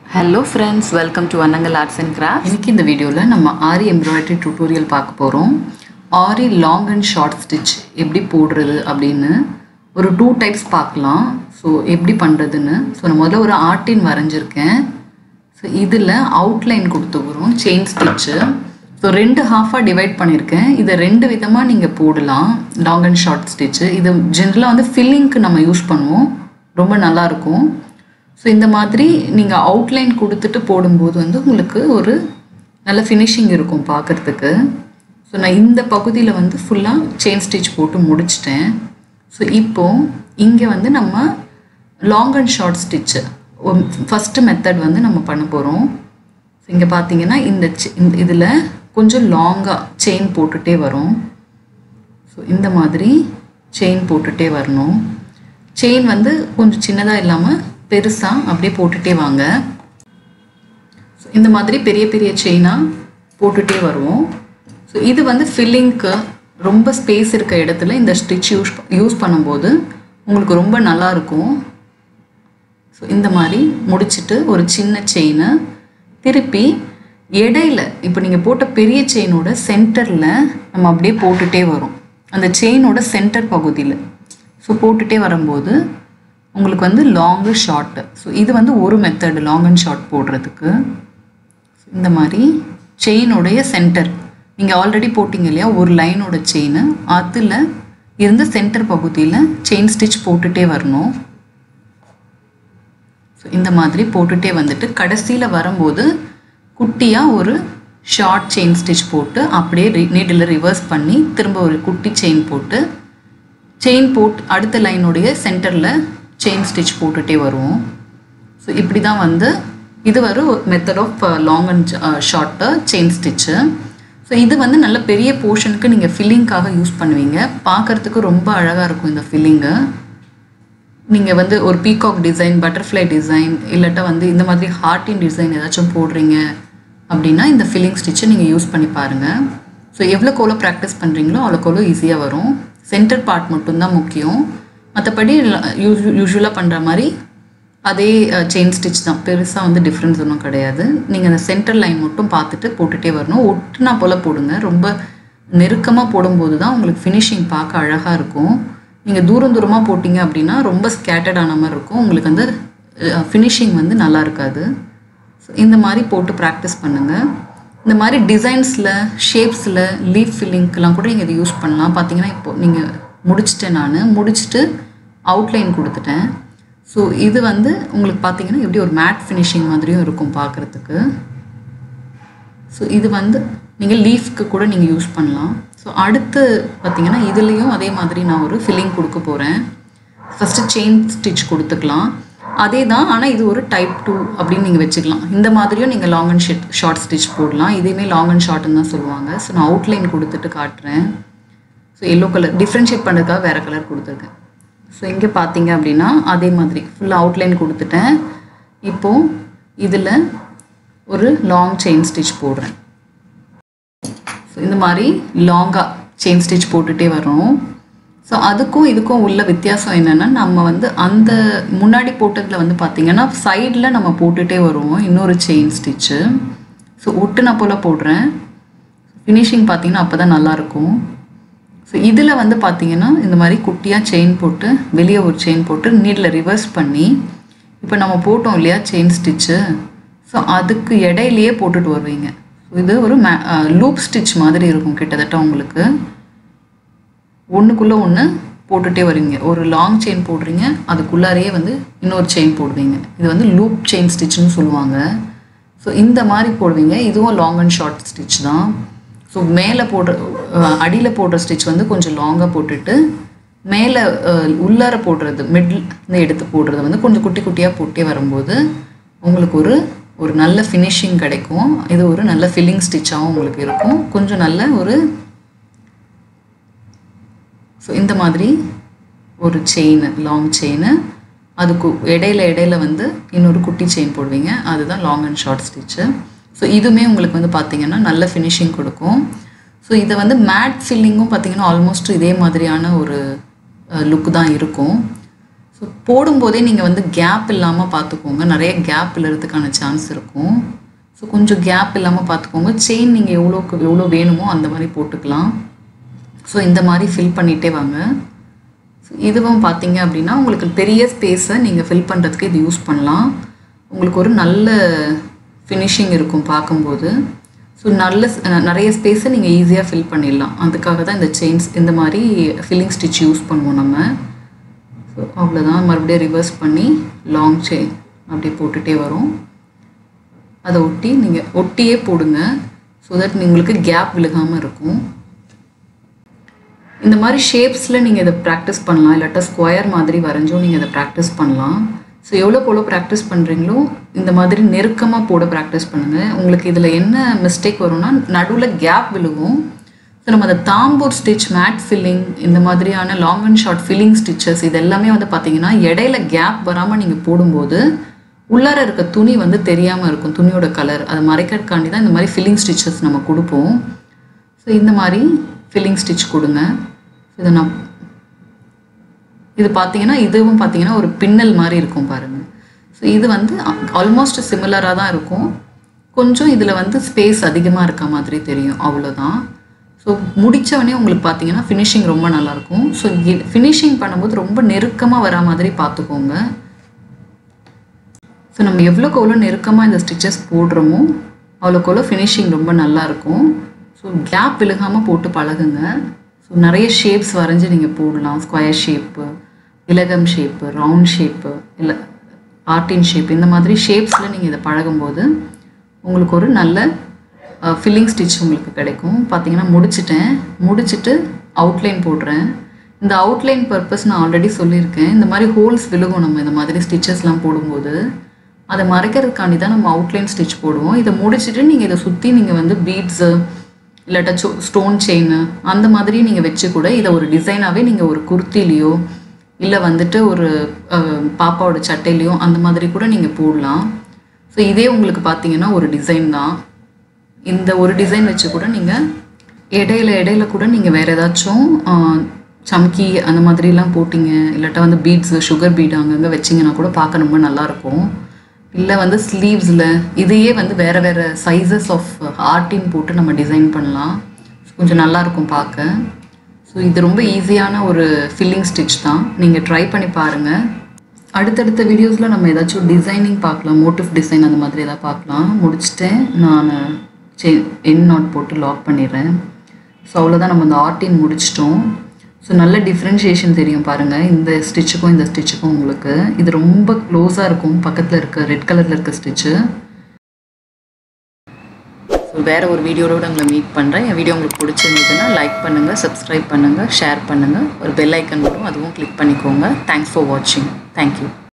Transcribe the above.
hello friends welcome to Annangal arts and craft இன்னைக்கு இந்த வீடியோவில் நம்ம ஆரி எம்ப்ராய்டரி டியூட்டோரியல் பார்க்க போகிறோம் aari long and short stitch எப்படி போடுறது அப்படின்னு ஒரு டூ டைப்ஸ் பார்க்கலாம் ஸோ எப்படி பண்ணுறதுன்னு ஸோ நான் முதல்ல ஒரு ஆர்டின் வரைஞ்சிருக்கேன் ஸோ இதில் அவுட்லைன் கொடுத்துக்கிறோம் செயின் ஸ்டிச்சு ஸோ ரெண்டு ஹாஃபாக டிவைட் பண்ணியிருக்கேன் இதை ரெண்டு விதமாக நீங்கள் போடலாம் லாங் அண்ட் ஷார்ட் ஸ்டிச்சு இது ஜென்ரலாக வந்து ஃபில்லிங்க்கு நம்ம யூஸ் பண்ணுவோம் ரொம்ப நல்லாயிருக்கும் ஸோ இந்த மாதிரி நீங்கள் அவுட்லைன் கொடுத்துட்டு போடும்போது வந்து உங்களுக்கு ஒரு நல்ல ஃபினிஷிங் இருக்கும் பார்க்குறதுக்கு ஸோ நான் இந்த பகுதியில் வந்து ஃபுல்லாக செயின் ஸ்டிச் போட்டு முடிச்சிட்டேன் ஸோ இப்போ இங்கே வந்து நம்ம long and short stitch first method வந்து நம்ம பண்ண போகிறோம் ஸோ இங்கே பார்த்தீங்கன்னா இந்த செ- இந்த இதில் கொஞ்சம் லாங்காக செயின் போட்டுகிட்டே வரும் ஸோ இந்த மாதிரி செயின் போட்டுகிட்டே வரணும் செயின் வந்து கொஞ்சம் சின்னதாக இல்லாமல் பெருசாக அப்படியே போட்டுகிட்டே வாங்க ஸோ இந்த மாதிரி பெரிய பெரிய செயினாக போட்டுகிட்டே வருவோம் ஸோ இது வந்து ஃபில்லிங்க்கு ரொம்ப ஸ்பேஸ் இருக்க இடத்துல இந்த ஸ்டிச் யூஸ் யூஸ் பண்ணும்போது உங்களுக்கு ரொம்ப நல்லா இருக்கும் ஸோ இந்த மாதிரி முடிச்சிட்டு ஒரு சின்ன செயினை திருப்பி இடையில இப்போ நீங்கள் போட்ட பெரிய செயினோட சென்டரில் நம்ம அப்படியே போட்டுட்டே வரோம் அந்த செயினோட சென்டர் பகுதியில் ஸோ போட்டுட்டே வரும்போது உங்களுக்கு வந்து லாங்கு ஷார்ட்டு ஸோ இது வந்து ஒரு மெத்தடு லாங் அண்ட் ஷார்ட் போடுறதுக்கு இந்த மாதிரி செயினுடைய சென்டர் நீங்கள் ஆல்ரெடி போட்டிங்க இல்லையா ஒரு லைனோட செயின் அதில் இருந்து சென்டர் பகுதியில் செயின் ஸ்டிச் போட்டுட்டே வரணும் ஸோ இந்த மாதிரி போட்டுட்டே வந்துட்டு கடைசியில் வரும்போது குட்டியாக ஒரு ஷார்ட் செயின் ஸ்டிச் போட்டு அப்படியே நீடில் ரிவர்ஸ் பண்ணி திரும்ப ஒரு குட்டி செயின் போட்டு செயின் போட் அடுத்த லைனுடைய சென்டரில் செயின் ஸ்டிச் போட்டுட்டே வருவோம் ஸோ இப்படி தான் வந்து இது வரும் method of long and short chain stitch so இது வந்து நல்ல பெரிய போர்ஷனுக்கு நீங்கள் ஃபில்லிங்காக யூஸ் பண்ணுவீங்க பார்க்கறதுக்கு ரொம்ப அழகாக இருக்கும் இந்த ஃபில்லிங்கு நீங்கள் வந்து ஒரு பீகாக் டிசைன் பட்டர்ஃப்ளை டிசைன் இல்லாட்டா வந்து இந்த மாதிரி ஹார்ட்டின் டிசைன் ஏதாச்சும் போடுறீங்க அப்படின்னா இந்த ஃபில்லிங் ஸ்டிச்சை நீங்கள் யூஸ் பண்ணி பாருங்கள் ஸோ எவ்வளோக்கு எவ்வளோ ப்ராக்டிஸ் பண்ணுறீங்களோ அவ்வளோக்கு எவ்வளோ ஈஸியாக வரும் சென்டர் பார்ட் மட்டும்தான் முக்கியம் மற்றபடி யூஸ்வலாக பண்ணுற மாதிரி அதே செயின் ஸ்டிச் தான் பெருசாக வந்து டிஃப்ரென்ஸ் ஒன்றும் கிடையாது நீங்கள் அந்த சென்டர் லைன் மட்டும் பார்த்துட்டு போட்டுகிட்டே வரணும் ஒட்டுனா போல் போடுங்க ரொம்ப நெருக்கமாக போடும்போது தான் உங்களுக்கு ஃபினிஷிங் பார்க்க அழகாக இருக்கும் நீங்கள் தூரம் தூரமாக போட்டிங்க அப்படின்னா ரொம்ப ஸ்கேட்டர்ட் ஆன மாதிரி இருக்கும் உங்களுக்கு வந்து ஃபினிஷிங் வந்து நல்லா இருக்காது ஸோ இந்த மாதிரி போட்டு ப்ராக்டிஸ் பண்ணுங்கள் இந்த மாதிரி டிசைன்ஸில் ஷேப்ஸில் லீஃப் ஃபில்லிங்க்கெலாம் கூட நீங்கள் இதை யூஸ் பண்ணலாம் பார்த்தீங்கன்னா இப்போ நீங்கள் முடிச்சிட்டேன் நான் முடிச்சுட்டு அவுட்லைன் கொடுத்துட்டேன் ஸோ இது வந்து உங்களுக்கு பார்த்தீங்கன்னா எப்படி ஒரு மேட் ஃபினிஷிங் மாதிரியும் இருக்கும் பார்க்குறதுக்கு ஸோ இது வந்து நீங்கள் லீஃப்க்கு கூட நீங்கள் யூஸ் பண்ணலாம் ஸோ அடுத்து பார்த்தீங்கன்னா இதுலேயும் அதே மாதிரி நான் ஒரு ஃபில்லிங் கொடுக்க போகிறேன் ஃபஸ்ட்டு செயின் ஸ்டிச் கொடுத்துக்கலாம் அதே தான் ஆனால் இது ஒரு டைப் டூ அப்படின்னு நீங்கள் வச்சுக்கலாம் இந்த மாதிரியும் நீங்கள் லாங் அண்ட் ஷிட் ஷார்ட் ஸ்டிச் போடலாம் இதையுமே லாங் அண்ட் ஷார்ட்னு தான் சொல்லுவாங்க ஸோ நான் அவுட்லைன் கொடுத்துட்டு காட்டுறேன் ஸோ எல்லோ கலர் டிஃப்ரென்ஷியேட் பண்ணுறதுக்காக வேறு கலர் கொடுத்துருக்கேன் ஸோ இங்கே பார்த்தீங்க அப்படின்னா அதே மாதிரி ஃபுல்லாக அவுட்லைன் கொடுத்துட்டேன் இப்போது இதில் ஒரு லாங் செயின் ஸ்டிச் போடுறேன் ஸோ இந்த மாதிரி லாங்காக செயின் ஸ்டிச் போட்டுகிட்டே வரும் ஸோ அதுக்கும் இதுக்கும் உள்ள வித்தியாசம் என்னென்னா நம்ம வந்து அந்த முன்னாடி போட்டதில் வந்து பார்த்திங்கன்னா சைடில் நம்ம போட்டுகிட்டே வருவோம் இன்னொரு செயின் ஸ்டிச்சு ஸோ ஒட்டுன போல் போடுறேன் ஃபினிஷிங் பார்த்தீங்கன்னா அப்போ தான் நல்லாயிருக்கும் ஸோ இதில் வந்து பார்த்தீங்கன்னா இந்த மாதிரி குட்டியாக செயின் போட்டு வெளியே ஒரு செயின் போட்டு நீடில் ரிவர்ஸ் பண்ணி இப்போ நம்ம போட்டோம் இல்லையா செயின் ஸ்டிச்சு ஸோ அதுக்கு இடையிலையே போட்டுட்டு வருவீங்க இது ஒரு மே லூப் ஸ்டிச் மாதிரி இருக்கும் கிட்டத்தட்ட உங்களுக்கு ஒன்றுக்குள்ளே ஒன்று போட்டுகிட்டே வருவீங்க ஒரு லாங் செயின் போடுறீங்க அதுக்குள்ளாரையே வந்து இன்னொரு செயின் போடுவீங்க இது வந்து லூப் செயின் ஸ்டிச்னு சொல்லுவாங்க ஸோ இந்த மாதிரி போடுவீங்க இதுவும் லாங் அண்ட் ஷார்ட் ஸ்டிச் தான் ஸோ மேலே போடுற அடியில் போடுற ஸ்டிச் வந்து கொஞ்சம் லாங்காக போட்டுட்டு மேலே உள்ளார போடுறது மிடில் எடுத்து போடுறது வந்து கொஞ்சம் குட்டி குட்டியாக போட்டே வரும்போது உங்களுக்கு ஒரு ஒரு நல்ல ஃபினிஷிங் கிடைக்கும் இது ஒரு நல்ல ஃபில்லிங் ஸ்டிச்சாகவும் உங்களுக்கு இருக்கும் கொஞ்சம் நல்ல ஒரு ஸோ இந்த மாதிரி ஒரு செயின் லாங் செயின் அதுக்கு இடையில இடையில வந்து இன்னொரு குட்டி செயின் போடுவீங்க அதுதான் long and short stitch so இதுவுமே உங்களுக்கு வந்து பார்த்தீங்கன்னா நல்ல ஃபினிஷிங் கொடுக்கும் ஸோ இதை வந்து மேட் ஃபில்லிங்கும் பார்த்தீங்கன்னா ஆல்மோஸ்ட் இதே மாதிரியான ஒரு லுக் தான் இருக்கும் ஸோ ஸோ போடும்போதே நீங்கள் வந்து கேப் இல்லாமல் பார்த்துக்கோங்க நிறைய கேப் இல்லாததுக்கான சான்ஸ் இருக்கும் ஸோ கொஞ்சம் கேப் இல்லாமல் பார்த்துக்கோங்க செயின் நீங்கள் எவ்வளோக்கு எவ்வளோ வேணுமோ அந்த மாதிரி போட்டுக்கலாம் ஸோ இந்த மாதிரி ஃபில் பண்ணிகிட்டே வாங்க ஸோ இதுவும் பார்த்தீங்க அப்படின்னா உங்களுக்கு பெரிய ஸ்பேஸை நீங்கள் ஃபில் பண்ணுறதுக்கு இது யூஸ் பண்ணலாம் உங்களுக்கு ஒரு நல்ல ஃபினிஷிங் இருக்கும் பார்க்கும்போது ஸோ நல்ல ஸ்- அஹ் நிறைய ஸ்பேஸை நீங்கள் ஈஸியாக ஃபில் பண்ணிடலாம் அதுக்காக தான் இந்த செயின்ஸ் இந்த மாதிரி ஃபில்லிங் ஸ்டிச் யூஸ் பண்ணுவோம் நம்ம ஸோ அவ்வளோதான் மறுபடியும் ரிவர்ஸ் பண்ணி லாங் செயின் அப்படியே போட்டுகிட்டே வரும் அதை ஒட்டி நீங்கள் ஒட்டியே போடுங்க ஸோ தட் உங்களுக்கு கேப் விழுகாமல் இருக்கும் இந்த மாதிரி ஷேப்ஸில் நீங்கள் இதை ப்ராக்டிஸ் பண்ணலாம் இல்லாட்டா ஸ்கொயர் மாதிரி வரைஞ்சும் நீங்கள் இதை ப்ராக்டிஸ் பண்ணலாம் ஸோ எவ்வளோக்கு எவ்வளோ ப்ராக்டிஸ் பண்ணுறீங்களோ இந்த மாதிரி நெருக்கமாக போட ப்ராக்டிஸ் பண்ணுங்கள் உங்களுக்கு இதில் என்ன மிஸ்டேக் வரும்னா நடுவில் கேப் விழுகும் ஸோ நம்ம அந்த தாம்பூர் ஸ்டிச் மேட் ஃபில்லிங் இந்த மாதிரியான long and short filling stitches இது எல்லாமே வந்து பார்த்தீங்கன்னா இடையில கேப் வராமல் நீங்கள் போடும்போது உள்ளார இருக்க துணி வந்து தெரியாமல் இருக்கும் துணியோட கலர் அதை மறைக்கிறதுக்காண்டி தான் இந்த மாதிரி ஃபில்லிங் ஸ்டிச்சஸ் நம்ம கொடுப்போம் ஸோ இந்த மாதிரி ஃபில்லிங் ஸ்டிச் கொடுங்க இதை நான் இது பார்த்தீங்கன்னா இதுவும் பார்த்தீங்கன்னா ஒரு பின்னல் மாதிரி இருக்கும் பாருங்கள் ஸோ இது வந்து ஆல்மோஸ்ட் சிமிலராக தான் இருக்கும் கொஞ்சம் இதில் வந்து ஸ்பேஸ் அதிகமாக இருக்க மாதிரி தெரியும் அவ்வளோதான் ஸோ முடித்தவொடனே உங்களுக்கு பார்த்தீங்கன்னா ஃபினிஷிங் ரொம்ப நல்லாயிருக்கும் ஸோ ஃபினிஷிங் பண்ணும்போது ரொம்ப நெருக்கமாக வரா மாதிரி பார்த்துக்கோங்க ஸோ நம்ம எவ்வளோக்கு எவ்வளோ நெருக்கமாக இந்த ஸ்டிச்சஸ் போடுறோமோ அவ்வளோக்கு எவ்வளோ ஃபினிஷிங் ரொம்ப நல்லா இருக்கும் ஸோ கேப் விழுகாமல் போட்டு பழகுங்க ஸோ நிறைய ஷேப்ஸ் வரைஞ்சி நீங்கள் போடலாம் ஸ்கொயர் ஷேப்பு இலகம் ஷேப்பு ரவுண்ட் ஷேப்பு இல்லை ஆர்டின் ஷேப் இந்த மாதிரி ஷேப்ஸில் நீங்கள் இதை பழகும்போது உங்களுக்கு ஒரு நல்ல ஃபில்லிங் ஸ்டிச் உங்களுக்கு கிடைக்கும் பார்த்தீங்கன்னா முடிச்சிட்டேன் முடிச்சிட்டு அவுட்லைன் போடுறேன் இந்த அவுட்லைன் பர்பஸ் நான் ஆல்ரெடி சொல்லியிருக்கேன் இந்த மாதிரி ஹோல்ஸ் விழுகும் நம்ம இந்த மாதிரி ஸ்டிச்சஸ்லாம் போடும்போது அதை மறைக்கிறதுக்காண்டி தான் நம்ம அவுட்லைன் ஸ்டிச் போடுவோம் இதை முடிச்சிட்டு நீங்கள் இதை சுற்றி நீங்கள் வந்து பீட்ஸு இல்லாட்டா சோ ஸ்டோன் செயின் அந்த மாதிரி நீங்கள் வச்சு கூட இதை ஒரு டிசைனாகவே நீங்கள் ஒரு குர்த்திலேயோ இல்லை வந்துட்டு ஒரு அஹ், பாப்பாவோட சட்டையிலையோ அந்த மாதிரி கூட நீங்கள் போடலாம் ஸோ இதே உங்களுக்கு பார்த்தீங்கன்னா ஒரு டிசைன் தான் இந்த ஒரு டிசைன் வச்சு கூட நீங்கள் இடையில இடையில கூட நீங்கள் வேறு ஏதாச்சும் ஆஹ், சம்கி அந்த மாதிரிலாம் போட்டிங்க இல்லாட்டா வந்து பீட்ஸு சுகர் பீட் அங்கங்கே வச்சிங்கன்னா கூட பார்க்க ரொம்ப நல்லாயிருக்கும் இல்லை வந்து ஸ்லீவ்ஸில் இதையே வந்து வேறு வேறு சைஸஸ் ஆஃப் ஆர்டின் போட்டு நம்ம டிசைன் பண்ணலாம் கொஞ்சம் நல்லாயிருக்கும் பார்க்க ஸோ இது ரொம்ப ஈஸியான ஒரு ஃபில்லிங் ஸ்டிச் தான் நீங்கள் ட்ரை பண்ணி பாருங்கள் அடுத்தடுத்த வீடியோஸில் நம்ம ஏதாச்சும் டிசைனிங் பார்க்கலாம் மோட்டிவ் டிசைன் அந்த மாதிரி ஏதாவது பார்க்கலாம் முடிச்சுட்டேன் நான் சே என் நாட் போட்டு லாக் பண்ணிடுறேன் ஸோ அவ்வளோதான் நம்ம இந்த ஆர்டின் முடிச்சிட்டோம் ஸோ நல்ல டிஃப்ரென்ஷியேஷன் தெரியும் பாருங்கள் இந்த ஸ்டிச்சுக்கும் இந்த ஸ்டிச்சுக்கும் உங்களுக்கு இது ரொம்ப க்ளோஸாக இருக்கும் பக்கத்தில் இருக்க ரெட் கலரில் இருக்க ஸ்டிச்சு ஸோ வேறு ஒரு வீடியோவோட உங்களை மீட் பண்ணுறேன் என் வீடியோ உங்களுக்கு பிடிச்சிருந்ததுன்னா லைக் பண்ணுங்கள் சப்ஸ்கிரைப் பண்ணுங்கள் ஷேர் பண்ணுங்கள் ஒரு பெல் ஐக்கன் வரும் அதுவும் கிளிக் பண்ணிக்கோங்க தேங்க்ஸ் ஃபார் வாட்சிங் தேங்க்யூ